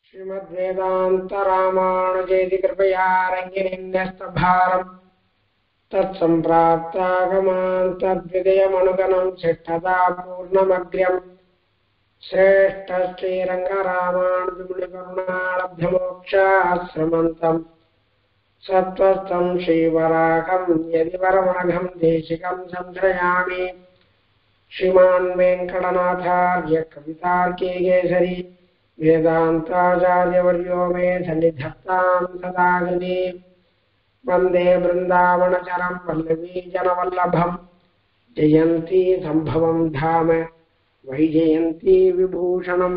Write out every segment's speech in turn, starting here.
श्रीमद्वेदान्तरामानुजेति कृपया रङ्गिनिन्यस्तभारम् तत्सम्प्राप्तागमान् तद्विदयमनुगणम् शिष्ठता पूर्णमग्र्यम् श्रेष्ठश्रीरङ्गरामानुजमुनिकरुणालब्धमोक्षाश्रमन्तम् सत्त्वस्तम् श्रीवराकम् यदि वरमणघम् देशिकम् संश्रयामि श्रीमान् वेङ्कटनाथार्य कवितार्के केसरी वेदान्ताचार्यवर्यो मे सन्निधत्तां सदागिनी वन्दे बृन्दावनचरं वल्लवीजनवल्लभम् जयन्ती सम्भवं धाम வைஜெயந்தி விபூஷணம்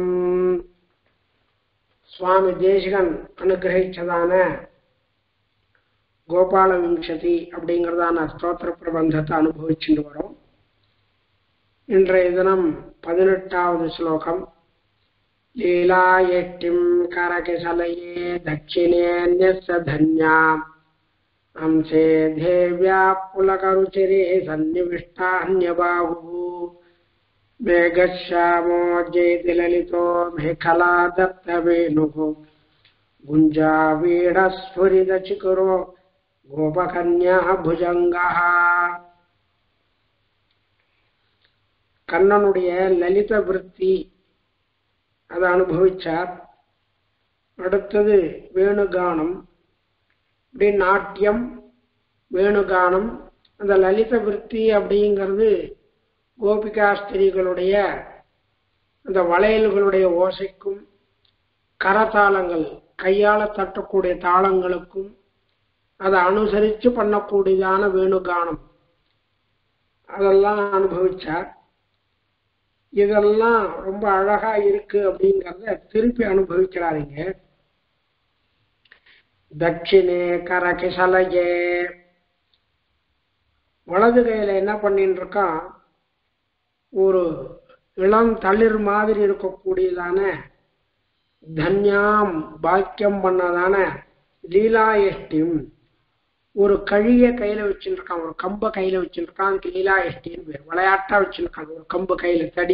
சுவாமி தேசிகன் அனுகிரகிச்சதான கோபால விம்சதி அப்படிங்கிறதான ஸ்தோத்திர பிரபந்தத்தை அனுபவிச்சுட்டு வரோம் இன்றைய தினம் பதினெட்டாவது ஸ்லோகம் லீலாயஷ்டிம் கரகிசலயே தட்சிணேன்யஸ்ய தன்யாம் अंसे देव्या पुलकरुचिरे सन्निविष्टान्यबाहुः मेघश्यामो जयति ललितो मेखला दत्तवेणुः गुञ्जावीडस्फुरितचिकुरो गोपकन्याः भुजङ्गः கண்ணனுடைய லலித விருத்தி அதை அனுபவிச்சார் அடுத்தது வேணுகானம் இப்படி நாட்டியம் வேணுகானம் அந்த லலித விருத்தி அப்படிங்கிறது கோபிகாஸ்திரிகளுடைய அந்த வளையல்களுடைய ஓசைக்கும் கரதாளங்கள் கையால் தட்டக்கூடிய தாளங்களுக்கும் அதை அனுசரித்து பண்ணக்கூடியதான வேணுகானம் அதெல்லாம் அனுபவிச்சார் இதெல்லாம் ரொம்ப அழகா இருக்கு அப்படிங்கிறத திருப்பி அனுபவிக்கிறாருங்க தட்சிணே கரகிசலையே வலது கையில என்ன பண்ணிட்டு இருக்கான் ஒரு இளம் தளிர் மாதிரி இருக்கக்கூடியதான தன்யாம் பாக்கியம் பண்ணதான லீலாயஷ்டிம் ஒரு கழிய கையில வச்சுருக்கான் ஒரு கம்ப கையில வச்சுருக்கான் அதுக்கு லீலாயஷ்டின்னு பேர் விளையாட்டா வச்சுருக்கான் ஒரு கம்பு கையில தடி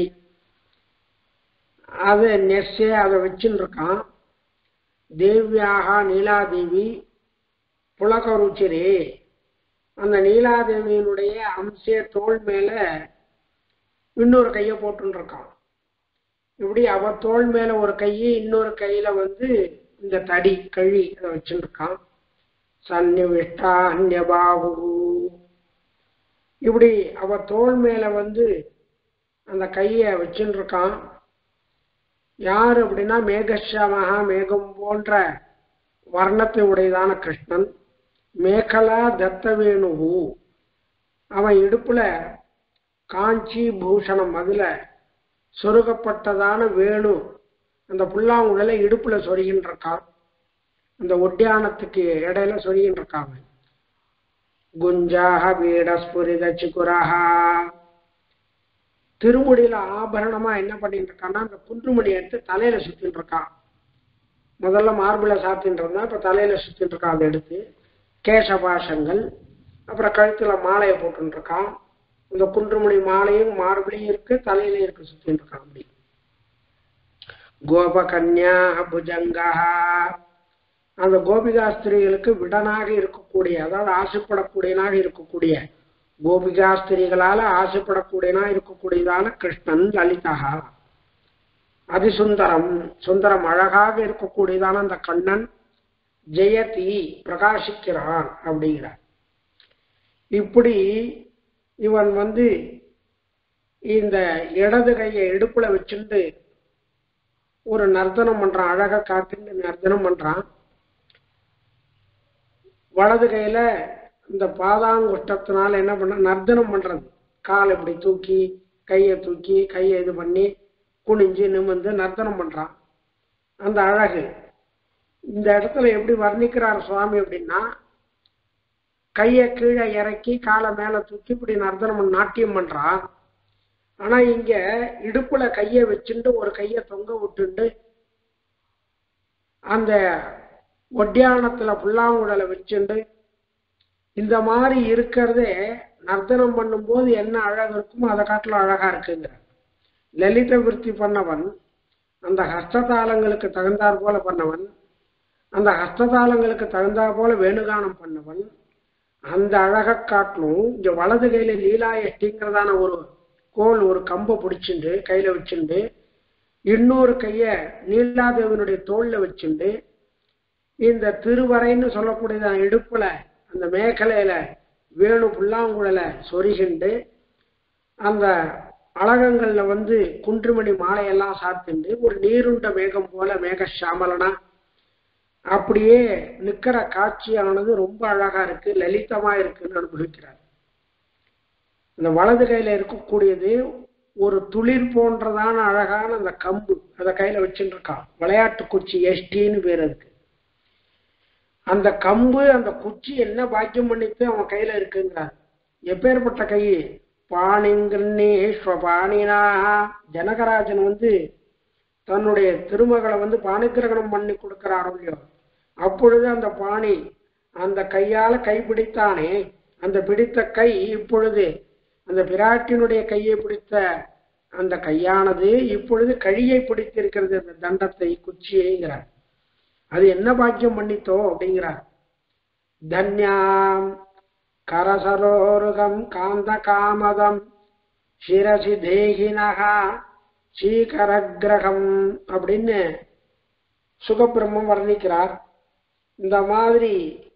அதை நெஸ்ஸே அதை வச்சுன்னு இருக்கான் தேவியாக நீலாதேவி புலகருச்சிரே அந்த நீலாதேவியினுடைய அம்சே தோல் மேல இன்னொரு கையை போட்டுருக்கான் இப்படி அவ தோல் மேல ஒரு கையை இன்னொரு கையில வந்து இந்த தடி கழி அதை வச்சுருக்கான் சன்னிவிஷ்டா அந்நியபாகு இப்படி அவ தோல் மேல வந்து அந்த கையை வச்சுட்டு இருக்கான் யார் அப்படின்னா மேகஷாமகா மேகம் போன்ற வர்ணத்தை உடையதான கிருஷ்ணன் மேகலா தத்தவேணுகு அவன் இடுப்புல காஞ்சி பூஷணம் அதுல சொருகப்பட்டதான வேணு அந்த புல்லாங்குழல இடுப்புல சொருகின்ற இருக்கான் அந்த ஒட்டியானத்துக்கு இடையில சொருகின்ற இருக்காங்க குஞ்சாக வீடஸ்புரித சிக்குரஹா திருமுடியில ஆபரணமா என்ன பண்ணிட்டு இருக்கான்னா அந்த குன்றுமணி எடுத்து தலையில சுத்தின்னு இருக்கான் முதல்ல மார்பிள சாத்தின்னு இருந்தா இப்ப தலையில சுத்தின்னு இருக்கான் அதை எடுத்து கேசபாஷங்கள் அப்புறம் கழுத்துல மாலையை போட்டுன்னு இருக்கான் இந்த குன்றுமணி மாலையும் மார்பிளையும் இருக்கு தலையில இருக்கு சுத்தின்னு இருக்கான் அப்படி கோபகன்யா புஜங்கா அந்த கோபிகாஸ்திரிகளுக்கு விடனாக இருக்கக்கூடிய அதாவது ஆசைப்படக்கூடியனாக இருக்கக்கூடிய கோபிகாஸ்திரிகளால ஆசைப்படக்கூடியனா இருக்கக்கூடியதான கிருஷ்ணன் லலிதா அதிசுந்தரம் சுந்தரம் அழகாக இருக்கக்கூடியதான அந்த கண்ணன் ஜெயதி பிரகாசிக்கிறான் அப்படிங்கிறார் இப்படி இவன் வந்து இந்த இடது கையை இடுப்புல வச்சுட்டு ஒரு நர்த்தனம் பண்றான் அழகா காட்டுன்னு நர்த்தனம் பண்றான் வலது கையில இந்த பாதாங்குஷ்டத்தினால என்ன பண்ண நர்த்தனம் பண்றது கால் இப்படி தூக்கி கையை தூக்கி கையை இது பண்ணி குனிஞ்சு நிமிந்து நர்த்தனம் பண்றான் அந்த அழகு இந்த இடத்துல எப்படி வர்ணிக்கிறார் சுவாமி அப்படின்னா கையை கீழே இறக்கி காலை மேல தூக்கி இப்படி நர்த்தனம் நாட்டியம் பண்றான் ஆனா இங்க இடுப்புல கைய வச்சுட்டு ஒரு கைய தொங்க விட்டுண்டு அந்த ஒட்டியானத்துல புல்லாங்குழலை வச்சுண்டு இந்த மாதிரி இருக்கிறதே நர்த்தனம் பண்ணும்போது என்ன அழகு இருக்குமோ அதை காட்டிலும் அழகா இருக்குங்கிற லலித விருத்தி பண்ணவன் அந்த ஹஸ்ததாளங்களுக்கு தகுந்தாற் போல பண்ணவன் அந்த ஹஸ்ததாளங்களுக்கு தகுந்தாற் போல வேணுகானம் பண்ணவன் அந்த அழகை காட்டிலும் இங்க வலது கையில லீலா எஷ்டிங்கிறதான ஒரு கோல் ஒரு கம்பை பிடிச்சிண்டு கையில வச்சுண்டு இன்னொரு கைய நீலாதேவனுடைய தோல்ல வச்சுண்டு இந்த திருவரைன்னு சொல்லக்கூடியதான இடுப்புல அந்த மேகலையில வேணு புல்லாங்குழல சொருகிண்டு அந்த அழகங்கள்ல வந்து குன்றுமணி மாலையெல்லாம் சாத்திண்டு ஒரு நீருண்ட மேகம் போல மேக சாமலனா அப்படியே நிக்கிற காட்சியானது ரொம்ப அழகா இருக்கு லலிதமா இருக்குன்னு அனுபவிக்கிறார் இந்த வலது கையில இருக்கக்கூடியது ஒரு துளிர் போன்றதான அழகான அந்த கம்பு அதை கையில வச்சுட்டு இருக்கான் விளையாட்டு குச்சி எஸ்டின்னு பேர் அதுக்கு அந்த கம்பு அந்த குச்சி என்ன பாக்கியம் பண்ணிட்டு அவன் கையில இருக்குங்கிறார் எப்பேற்பட்ட கை பாணிங்கன்னீஸ்வபாணினா ஜனகராஜன் வந்து தன்னுடைய திருமகளை வந்து பாணிகிரகணம் பண்ணி கொடுக்கிறாரோ இல்லையோ அப்பொழுது அந்த பாணி அந்த கையால கை பிடித்தானே அந்த பிடித்த கை இப்பொழுது அந்த பிராட்டினுடைய கையை பிடித்த அந்த கையானது இப்பொழுது கழியை பிடித்திருக்கிறது அந்த தண்டத்தை குச்சியைங்கிறார் அது என்ன பாக்கியம் பண்ணித்தோ அப்படிங்கிறார் தன்யாம் கரசரோருகம் காந்த காமதம் சிரசி தேகினகா சீகரகிரகம் அப்படின்னு சுகபிரம்மம் வர்ணிக்கிறார் இந்த மாதிரி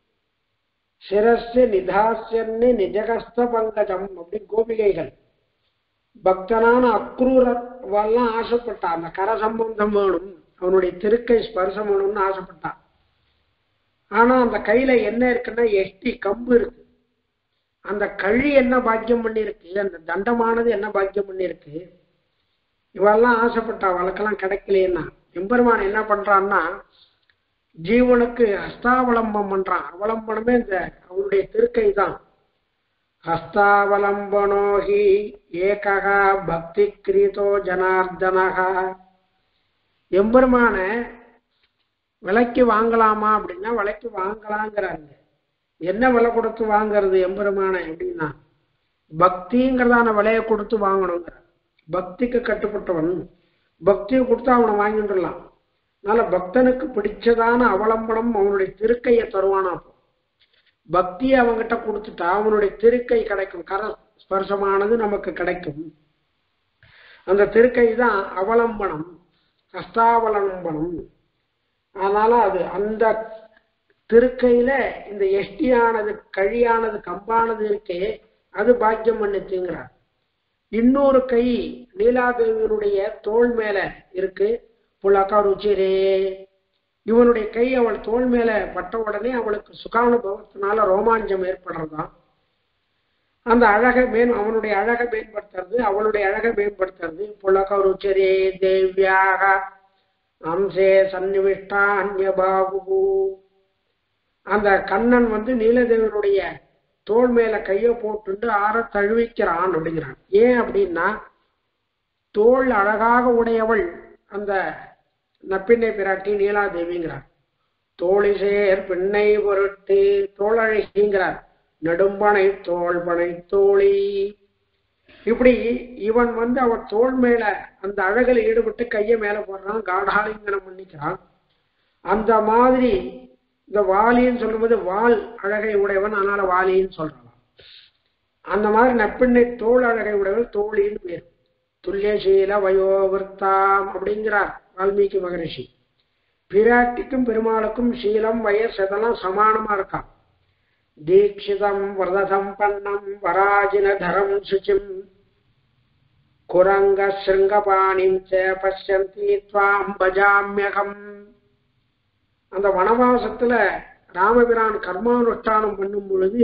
சிரஸ்ய நிதாசியன்னு நிஜகஸ்த பங்கஜம் அப்படி கோபிகைகள் பக்தனான அக்ரூரெல்லாம் ஆசைப்பட்டான் அந்த கர சம்பந்தம் வேணும் அவனுடைய திருக்கை ஸ்பர்சம் வேணும்னு ஆசைப்பட்டான் ஆனா அந்த கையில என்ன இருக்குன்னா எஷ்டி கம்பு இருக்கு அந்த கழி என்ன பாக்கியம் பண்ணிருக்கு அந்த தண்டமானது என்ன பாக்கியம் பண்ணிருக்கு இவெல்லாம் ஆசைப்பட்டா அவளுக்கெல்லாம் கிடைக்கலையேன்னா எம்பெருமான் என்ன பண்றான்னா ஜீவனுக்கு ஹஸ்தாவலம்பம் பண்றான் அவலம்பனமே இந்த அவனுடைய திருக்கை தான் ஹஸ்தாவலம்பனோஹி ஏககா பக்தி கிரீதோ ஜனார்தனகா எம்பெருமான விலைக்கு வாங்கலாமா அப்படின்னா விலைக்கு வாங்கலாங்கிறாங்க என்ன விலை கொடுத்து வாங்குறது எம்பெருமான அப்படின்னா பக்திங்கிறதான விலையை கொடுத்து வாங்கணுங்கிற பக்திக்கு கட்டுப்பட்டவன் பக்தியை கொடுத்து அவனை வாங்கிட்டுலாம் அதனால பக்தனுக்கு பிடிச்சதான அவலம்பனம் அவனுடைய திருக்கையை தருவானா அப்போ பக்தியை அவன்கிட்ட கொடுத்துட்டா அவனுடைய திருக்கை கிடைக்கும் கர ஸ்பர்சமானது நமக்கு கிடைக்கும் அந்த திருக்கை தான் அவலம்பனம் ஹஸ்தாவலம்பனம் அதனால அது அந்த திருக்கையில இந்த எஷ்டியானது கழியானது கம்பானது இருக்கே அது பாக்கியம் பண்ணிச்சுங்கிறார் இன்னொரு கை நீலாதேவியனுடைய தோல் மேல இருக்கு புலக்கா ருச்சிரே இவனுடைய கை அவள் தோல் மேல பட்ட உடனே அவளுக்கு சுகானுபவத்தினால ரோமாஞ்சம் ஏற்படுறதாம் அந்த அழகை மேன் அவனுடைய அழகை மேம்படுத்துறது அவளுடைய அழகை மேம்படுத்துறது புலக ருச்சிரே தேவ்யாக அம்சே சன்னிவிஷ்டான்ய பாபு அந்த கண்ணன் வந்து நீலதேவனுடைய தோல் மேல கைய போட்டுண்டு ஆற தழுவிக்கிறான் அப்படிங்கிறான் ஏன் அப்படின்னா தோல் அழகாக உடையவள் அந்த நப்பிண்ணை பிராட்டி நீலாதேவிங்கிறார் தோழிசேர் பின்னை பொருட்டு தோழழகிங்கிறார் நெடும்பனை தோள்பனை தோழி இப்படி இவன் வந்து அவன் தோல் மேல அந்த அழகில் ஈடுபட்டு கைய மேல போடுறான் காடாலிங்கனம் பண்ணிக்கிறான் அந்த மாதிரி இந்த வாலின்னு சொல்லும்போது வால் அழகை உடையவன் அதனால வாலின்னு சொல்றான் அந்த மாதிரி நப்பிண்ணை தோல் அழகை உடையவன் தோழின்னு பேர் துல்லியசீல வயோவிருத்தாம் அப்படிங்கிறார் வால்மீகி மகரிஷி பிராட்டிக்கும் பெருமாளுக்கும் சீலம் வயசு இதெல்லாம் சமானமா இருக்கான் தீட்சிதம் விரதம் பண்ணம் வராஜின தரம் சுச்சிம் குரங்க சிருங்கபாணிம் ச பசியந்தி துவாம் பஜாமியகம் அந்த வனவாசத்துல ராமபிரான் கர்மானுஷ்டானம் பண்ணும் பொழுது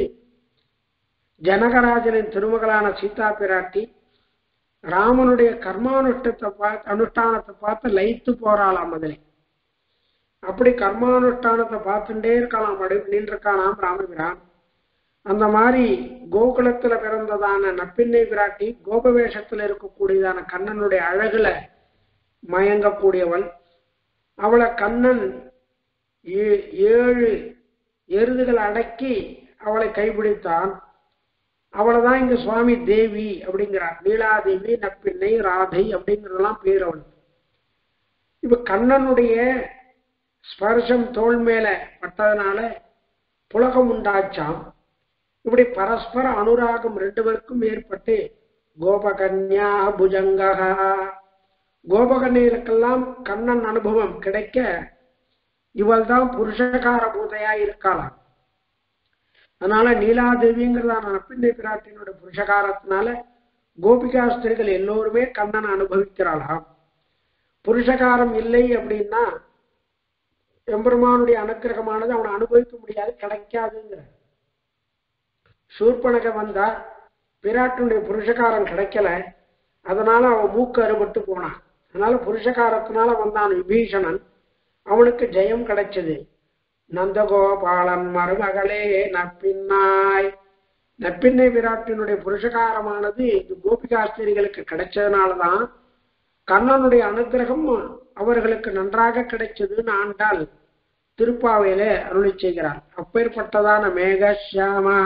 ஜனகராஜனின் திருமகளான சீதா பிராட்டி ராமனுடைய கர்மானுஷ்டத்தை பார்த்து அனுஷ்டானத்தை பார்த்து லயித்து போறாளாம் அதிலே அப்படி கர்மானுஷ்டானத்தை பார்த்துட்டே இருக்கலாம் அப்படி நின்றுருக்கானாம் ராமபிரான் அந்த மாதிரி கோகுலத்துல பிறந்ததான நப்பிண்ணை பிராட்டி கோபவேஷத்துல இருக்கக்கூடியதான கண்ணனுடைய அழகுல மயங்கக்கூடியவள் அவளை கண்ணன் ஏ- ஏழு எருதுகள் அடக்கி அவளை கைப்பிடித்தான் அவளைதான் இங்க சுவாமி தேவி அப்படிங்கிறார் நீலாதேவி நப்பிள்ளை ராதை அப்படிங்கிறதெல்லாம் பேர் அவளுக்கு இப்ப கண்ணனுடைய ஸ்பர்சம் தோல் மேல பட்டதுனால புலகம் உண்டாச்சாம் இப்படி பரஸ்பர அனுராகம் ரெண்டு பேருக்கும் ஏற்பட்டு கோபகன்யா புஜங்கா கோபகன்யர்களுக்கெல்லாம் கண்ணன் அனுபவம் கிடைக்க இவள் தான் புருஷகார பூதையா இருக்கலாம் அதனால நீலாதேவிங்கிறதான நப்பிள்ளை பிராட்டினோட புருஷகாரத்தினால கோபிகாஸ்திரிகள் எல்லோருமே கண்ணனை அனுபவிக்கிறாளாம் புருஷகாரம் இல்லை அப்படின்னா எம்பெருமானுடைய அனுக்கிரகமானது அவனை அனுபவிக்க முடியாது கிடைக்காதுங்கிற சூர்பனக வந்தா பிராட்டினுடைய புருஷகாரம் கிடைக்கல அதனால அவன் மூக்கு அறுபட்டு போனான் அதனால புருஷகாரத்தினால வந்தான் விபீஷணன் அவனுக்கு ஜெயம் கிடைச்சது நந்தகோபாலன் மருமகளே நப்பின்னாய் நப்பின்னை விராட்டினுடைய புருஷகாரமானது இது கோபிகாஸ்திரிகளுக்கு கிடைச்சதுனாலதான் கண்ணனுடைய அனுகிரகம் அவர்களுக்கு நன்றாக கிடைச்சதுன்னு ஆண்டாள் திருப்பாவையில அருளி செய்கிறார் அப்பேற்பட்டதான மேக ஷியாமா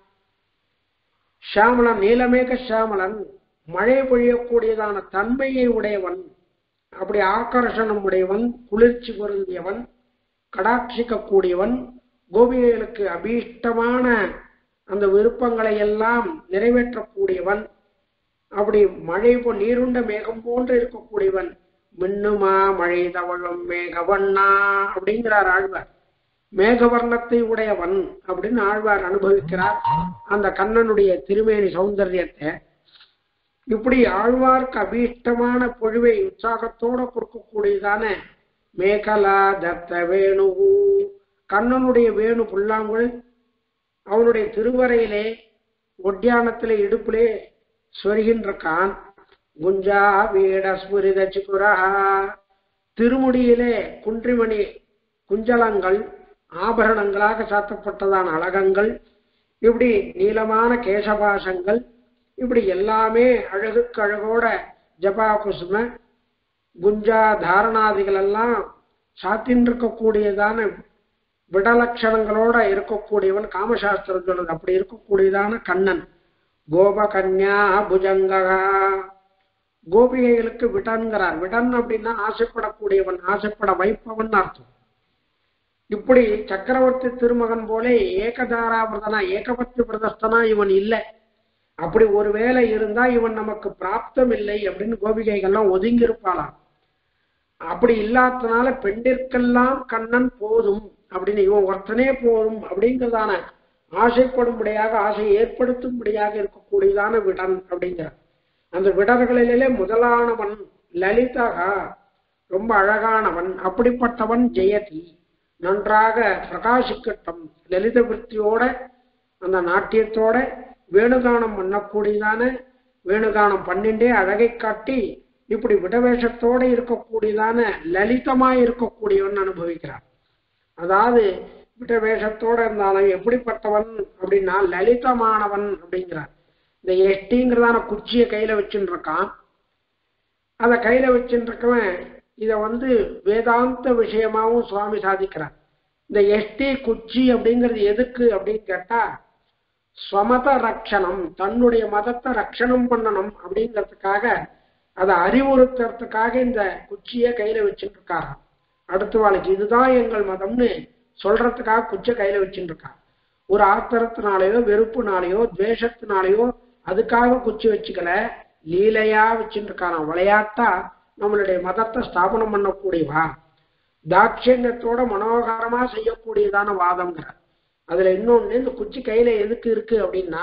ஷியாமலன் நீலமேக ஷியாமலன் மழை பொழியக்கூடியதான தன்மையை உடையவன் அப்படி ஆக்கர்ஷணம் உடையவன் குளிர்ச்சி பொருந்தியவன் கடாட்சிக்க கூடியவன் கோபிகைகளுக்கு அபீஷ்டமான அந்த விருப்பங்களை எல்லாம் நிறைவேற்றக்கூடியவன் அப்படி மழை போ நீருண்ட மேகம் போன்று இருக்கக்கூடியவன் மின்னுமா மழை தவழும் மேகவண்ணா அப்படிங்கிறார் ஆழ்வார் மேகவர்ணத்தை உடையவன் அப்படின்னு ஆழ்வார் அனுபவிக்கிறார் அந்த கண்ணனுடைய திருமேனி சௌந்தரியத்தை இப்படி ஆழ்வார்க்கு அபீஷ்டமான பொழிவை உற்சாகத்தோட கொடுக்கக்கூடியதான மேகலா தத்த வேணு கண்ணனுடைய வேணு புல்லாங்குழல் அவனுடைய திருவரையிலே ஒட்டியானத்திலே இடுப்பிலே சொருகின்ற கான் குஞ்சா வீட ஸ்புரித சிக்குரா திருமுடியிலே குன்றிமணி குஞ்சலங்கள் ஆபரணங்களாக சாத்தப்பட்டதான அழகங்கள் இப்படி நீளமான கேசபாசங்கள் இப்படி எல்லாமே அழகுக்கு அழகோட ஜபா குசும குஞ்சா தாரணாதிகள் எல்லாம் சாத்தின் இருக்கக்கூடியதான விடலட்சணங்களோட இருக்கக்கூடியவன் காமசாஸ்திரம் சொல்றது அப்படி இருக்கக்கூடியதான கண்ணன் கோபகன்யா புஜங்கா கோபிகைகளுக்கு விடன்கிறார் விடன் அப்படின்னா ஆசைப்படக்கூடியவன் ஆசைப்பட வைப்பவன் அர்த்தம் இப்படி சக்கரவர்த்தி திருமகன் போல ஏகதாராவிரதனா ஏகபத்தி பிரதஸ்தனா இவன் இல்லை அப்படி ஒருவேளை இருந்தா இவன் நமக்கு பிராப்தம் இல்லை அப்படின்னு கோபிகைகள்லாம் ஒதுங்கி இருப்பாளாம் அப்படி இல்லாதனால பெண்டிற்கெல்லாம் கண்ணன் போதும் அப்படின்னு இவன் ஒருத்தனே போதும் அப்படிங்கிறதான ஆசைப்படும்படியாக ஆசை ஏற்படுத்தும்படியாக இருக்கக்கூடியதான விடன் அப்படிங்கிற அந்த விடர்களிலே முதலானவன் லலிதகா ரொம்ப அழகானவன் அப்படிப்பட்டவன் ஜெயதி நன்றாக பிரகாசிக்கட்டும் லலித விற்த்தியோட அந்த நாட்டியத்தோட வேணுகானம் பண்ணக்கூடியதான வேணுகானம் பண்ணிண்டே அழகை காட்டி இப்படி விடவேஷத்தோட இருக்கக்கூடியதான லலிதமாய் இருக்கக்கூடியவன் அனுபவிக்கிறான் அதாவது விடவேஷத்தோட இருந்தாலும் எப்படிப்பட்டவன் அப்படின்னா லலிதமானவன் அப்படிங்கிறார் இந்த எஷ்டிங்கிறதான குச்சியை கையில வச்சுட்டு இருக்கான் அதை கையில வச்சுட்டு இருக்கவன் இத வந்து வேதாந்த விஷயமாவும் சுவாமி சாதிக்கிறார் இந்த எஷ்டி குச்சி அப்படிங்கிறது எதுக்கு அப்படின்னு கேட்டா ஸ்வமத ரக்ஷணம் தன்னுடைய மதத்தை ரக்ஷணம் பண்ணணும் அப்படிங்கிறதுக்காக அதை அறிவுறுத்துறதுக்காக இந்த குச்சியை கையில வச்சுட்டு இருக்காராம் அடுத்த வாழ்க்கை இதுதான் எங்கள் மதம்னு சொல்றதுக்காக குச்சை கையில வச்சுட்டு இருக்கான் ஒரு ஆத்திரத்தினாலேயோ வெறுப்புனாலேயோ துவேஷத்தினாலேயோ அதுக்காக குச்சி வச்சுக்கல லீலையா வச்சுட்டு இருக்காராம் விளையாட்டா நம்மளுடைய மதத்தை ஸ்தாபனம் பண்ணக்கூடியவா தாட்சியத்தோட மனோகரமா செய்யக்கூடியதான வாதம்ங்கிற அதுல இன்னொன்னு இந்த குச்சி கையில எதுக்கு இருக்கு அப்படின்னா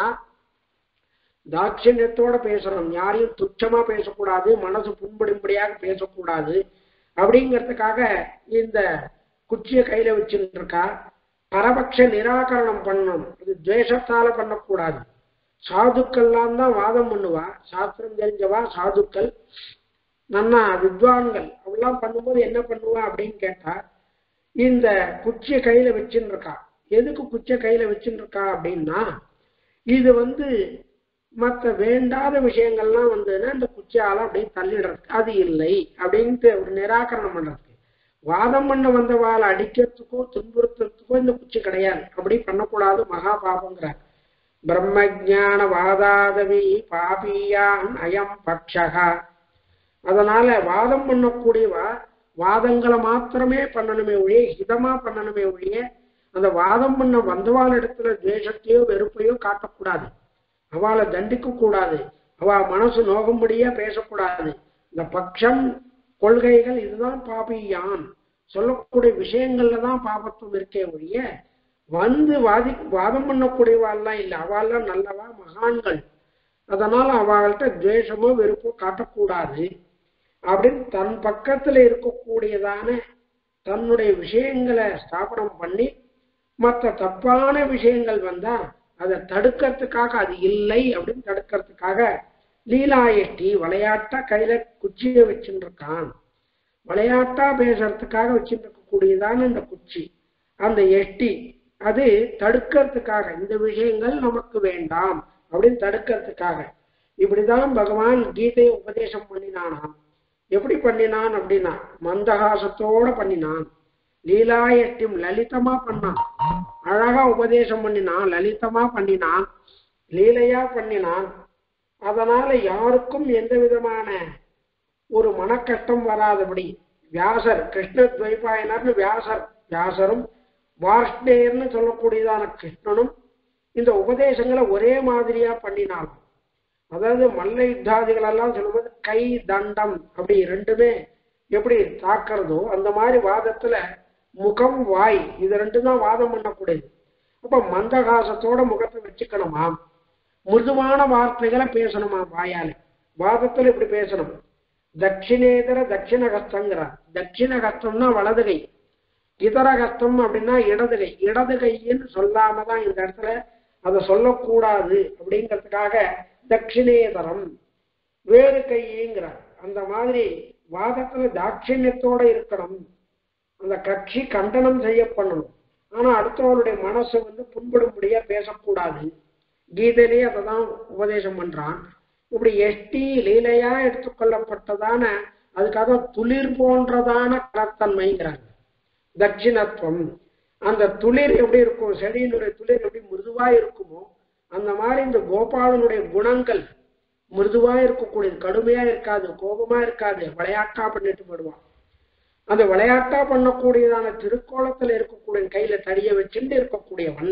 தாட்சியத்தோட பேசணும் யாரையும் துச்சமா பேசக்கூடாது மனசு புண்படும்படியாக பேசக்கூடாது அப்படிங்கிறதுக்காக இந்த குச்சியை கையில வச்சுட்டு இருக்கா பரபட்ச நிராகரணம் பண்ணணும் இது துவேஷத்தால பண்ணக்கூடாது சாதுக்கள்லாம் தான் வாதம் பண்ணுவா சாஸ்திரம் தெரிஞ்சவா சாதுக்கள் நன்னா வித்வான்கள் அவெல்லாம் பண்ணும்போது என்ன பண்ணுவா அப்படின்னு கேட்டா இந்த குச்சியை கையில வச்சுன்னு இருக்கா எதுக்கு குச்சியை கையில வச்சுன்னு இருக்கா அப்படின்னா இது வந்து மற்ற வேண்டாத விஷயங்கள்லாம் வந்ததுன்னா இந்த குச்சியால அப்படியே தள்ளிடுறதுக்கு அது இல்லை அப்படின்ட்டு ஒரு நிராகரணம் பண்றதுக்கு வாதம் பண்ண வந்தவாளை அடிக்கிறதுக்கோ துன்புறுத்துறதுக்கோ இந்த குச்சி கிடையாது அப்படி பண்ணக்கூடாது மகா பாபங்கிறார் பிரம்மஜான வாதாதவி பாபியான் அயம் பக்ஷகா அதனால வாதம் பண்ணக்கூடியவா வாதங்களை மாத்திரமே பண்ணணுமே ஒழிய ஹிதமா பண்ணணுமே ஒழிய அந்த வாதம் பண்ண வந்தவாள் இடத்துல துவேஷத்தையோ வெறுப்பையோ காட்டக்கூடாது அவளை தண்டிக்க கூடாது அவ மனசு நோகும்படியா பேசக்கூடாது இந்த பட்சம் கொள்கைகள் இதுதான் பாபியான் சொல்லக்கூடிய விஷயங்கள்ல தான் பாபத்துவம் இருக்கே ஒழிய வந்து வாதி வாதம் பண்ணக்கூடியவாள்லாம் இல்லை அவள்லாம் நல்லவா மகான்கள் அதனால அவள்கிட்ட துவேஷமோ வெறுப்போ காட்டக்கூடாது அப்படின்னு தன் பக்கத்துல இருக்கக்கூடியதான தன்னுடைய விஷயங்களை ஸ்தாபனம் பண்ணி மற்ற தப்பான விஷயங்கள் வந்தா அதை தடுக்கிறதுக்காக அது இல்லை அப்படின்னு தடுக்கிறதுக்காக லீலா எட்டி விளையாட்டா கையில குச்சியை வச்சுட்டு இருக்கான் விளையாட்டா பேசுறதுக்காக வச்சுட்டு இருக்கக்கூடியதான இந்த குச்சி அந்த எட்டி அது தடுக்கிறதுக்காக இந்த விஷயங்கள் நமக்கு வேண்டாம் அப்படின்னு தடுக்கிறதுக்காக இப்படிதான் பகவான் கீதையை உபதேசம் பண்ணினானாம் எப்படி பண்ணினான் அப்படின்னா மந்தகாசத்தோட பண்ணினான் லீலா எட்டியும் லலிதமா பண்ணான் அழகா உபதேசம் பண்ணினான் லலிதமா பண்ணினான் லீலையா பண்ணினான் அதனால யாருக்கும் எந்த விதமான ஒரு மனக்கஷ்டம் வராதபடி வியாசர் கிருஷ்ண துவைபாயனர்னு வியாசர் வியாசரும் வார்ஷ்டேயர்னு சொல்லக்கூடியதான கிருஷ்ணனும் இந்த உபதேசங்களை ஒரே மாதிரியா பண்ணினாலும் அதாவது மல்ல யுத்தாதிகள் எல்லாம் சொல்லும்போது கை தண்டம் அப்படி ரெண்டுமே எப்படி தாக்குறதோ அந்த மாதிரி வாதத்துல முகம் வாய் இது ரெண்டும் தான் வாதம் பண்ணக்கூடியது அப்ப மந்தகாசத்தோட முகத்தை வச்சுக்கணுமா மிருதுவான வார்த்தைகளை பேசணுமா வாயால வாதத்துல இப்படி பேசணும் தட்சிணேதர தட்சிண கஸ்தங்கிறார் தட்சிண கஸ்தம்னா வலது கை இதர கஸ்தம் அப்படின்னா இடது கை இடது கைன்னு சொல்லாம தான் இந்த இடத்துல அதை சொல்லக்கூடாது அப்படிங்கிறதுக்காக தட்சிணேதரம் வேறு கைங்கிறார் அந்த மாதிரி வாதத்துல தாட்சிணியத்தோட இருக்கணும் அந்த கட்சி கண்டனம் செய்யப்படணும் ஆனா அடுத்தவனுடைய மனசு வந்து புண்படும்படியா பேசக்கூடாது கீதையிலேயே அதை தான் உபதேசம் பண்றான் இப்படி எஷ்டி லீலையா எடுத்துக்கொள்ளப்பட்டதான அதுக்காக துளிர் போன்றதான கலத்தன்மைங்கிறாங்க தட்சிணத்துவம் அந்த துளிர் எப்படி இருக்கும் செடியினுடைய துளிர் எப்படி மிருதுவா இருக்குமோ அந்த மாதிரி இந்த கோபாலனுடைய குணங்கள் மிருதுவா இருக்கக்கூடியது கடுமையா இருக்காது கோபமா இருக்காது விளையாட்டா பண்ணிட்டு போடுவான் அந்த விளையாட்டா பண்ணக்கூடியதான திருக்கோலத்துல இருக்கக்கூடிய கையில தடிய வச்சுட்டு இருக்கக்கூடியவன்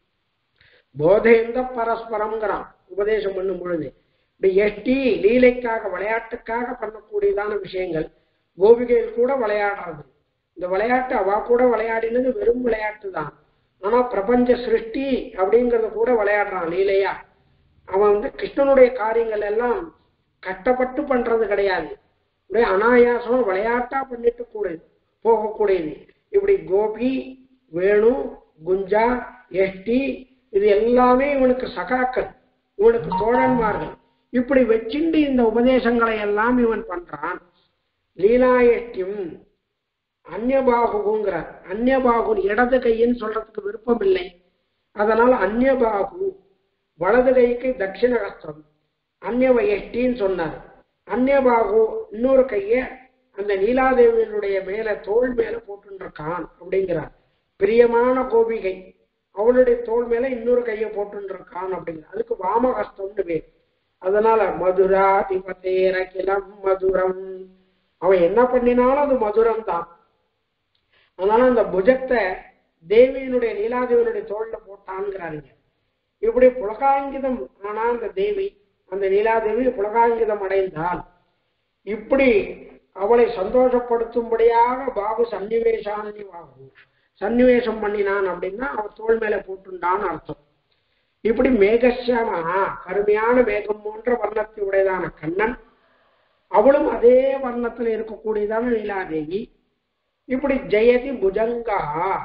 போதேந்த பரஸ்பரம்ங்கிறான் உபதேசம் பண்ணும் பொழுது இப்படி எட்டி லீலைக்காக விளையாட்டுக்காக பண்ணக்கூடியதான விஷயங்கள் கோபிகையில் கூட விளையாடுறது இந்த விளையாட்டு அவ கூட விளையாடினது வெறும் விளையாட்டு தான் ஆனா பிரபஞ்ச சிருஷ்டி அப்படிங்கறத கூட விளையாடுறான் லீலையா அவன் வந்து கிருஷ்ணனுடைய காரியங்கள் எல்லாம் கஷ்டப்பட்டு பண்றது கிடையாது அப்படியே அனாயாசமா விளையாட்டா பண்ணிட்டு கூடாது போகக்கூடியது இப்படி கோபி வேணு குஞ்சா எஷ்டி இது எல்லாமே இவனுக்கு சகாக்கள் இவனுக்கு தோழன்மார்கள் இப்படி வச்சுண்டு இந்த உபதேசங்களை எல்லாம் இவன் பண்றான் லீலா எஷ்டியும் அந்நியபாகுங்கிறார் அந்நியபாகு இடது கையின்னு சொல்றதுக்கு விருப்பம் இல்லை அதனால அந்நியபாகு வலது கைக்கு தட்சிண கஸ்தம் அந்நியவ எஷ்டின்னு சொன்னார் அந்நியபாகு இன்னொரு கைய அந்த நீலாதேவியினுடைய மேல தோல் மேல போட்டுருக்கான் அப்படிங்கிறார் பிரியமான கோபிகை அவளுடைய தோல் மேல இன்னொரு கையை போட்டுருக்கான் அப்படிங்கிற அதுக்கு வாமகஸ்தம்னு பேர் அதனால மதுராதிபதேர கிளம் மதுரம் அவன் என்ன பண்ணினாலும் அது மதுரம் தான் அதனால அந்த புஜத்தை தேவியினுடைய நீலாதேவியினுடைய தோல்ல போட்டான்ங்கிறாருங்க இப்படி புலகாங்கிதம் ஆனா அந்த தேவி அந்த நீலாதேவி புலகாங்கிதம் அடைந்தால் இப்படி அவளை சந்தோஷப்படுத்தும்படியாக பாபு சன்னிவேசான்னிவாகும் சன்னிவேசம் பண்ணினான் அப்படின்னா அவன் தோல் மேல போட்டுண்டான்னு அர்த்தம் இப்படி மேகசியாமா கருமையான மேகம் போன்ற வர்ணத்தை உடையதான கண்ணன் அவளும் அதே வர்ணத்துல இருக்கக்கூடியதான நீலாதேவி இப்படி ஜெயதி புஜங்கா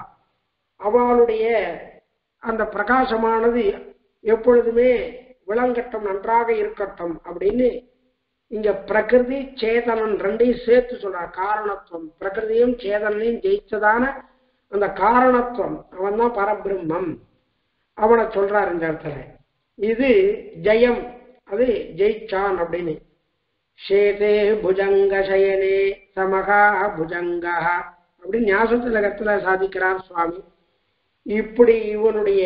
அவளுடைய அந்த பிரகாசமானது எப்பொழுதுமே விளங்கட்டும் நன்றாக இருக்கட்டும் அப்படின்னு இங்க பிரகிருதி சேதனன் ரெண்டையும் சேர்த்து சொல்றார் காரணத்துவம் பிரகிருதியும் சேதனையும் ஜெயிச்சதான அந்த காரணத்துவம் அவன் தான் பரபிரம்மம் அவனை சொல்றார் இந்த இடத்துல இது ஜெயம் அது ஜெயிச்சான் அப்படின்னு ஷேதே புஜங்க சயனே சமகா புஜங்கா அப்படின்னு ஞாசத்திலகத்துல சாதிக்கிறார் சுவாமி இப்படி இவனுடைய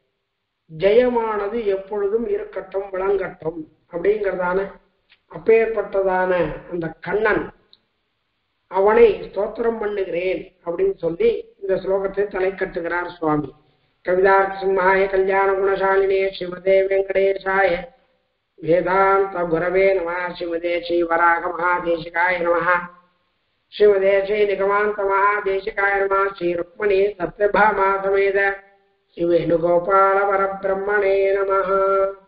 ஜெயமானது எப்பொழுதும் இருக்கட்டும் விளங்கட்டும் அப்படிங்கிறதான அப்பேற்பட்டதான அந்த கண்ணன் அவனை ஸ்தோத்திரம் பண்ணுகிறேன் அப்படின்னு சொல்லி இந்த ஸ்லோகத்தை தலை கட்டுகிறார் சுவாமி கவிதார்த்த சிம்ஹாய கல்யாண குணசாலினே ஸ்ரீமதே வெங்கடேசாய வேதாந்த குரவே நம ஸ்ரீமதே ஸ்ரீ வராக மகாதேசிகாய நம ஸ்ரீமதே ஸ்ரீ நிகமாந்த மகாதேசிகாய நம ஸ்ரீ ருக்மணி சத்யபாமா சமேத ஸ்ரீ வேணுகோபால பரபிரம்மணே நம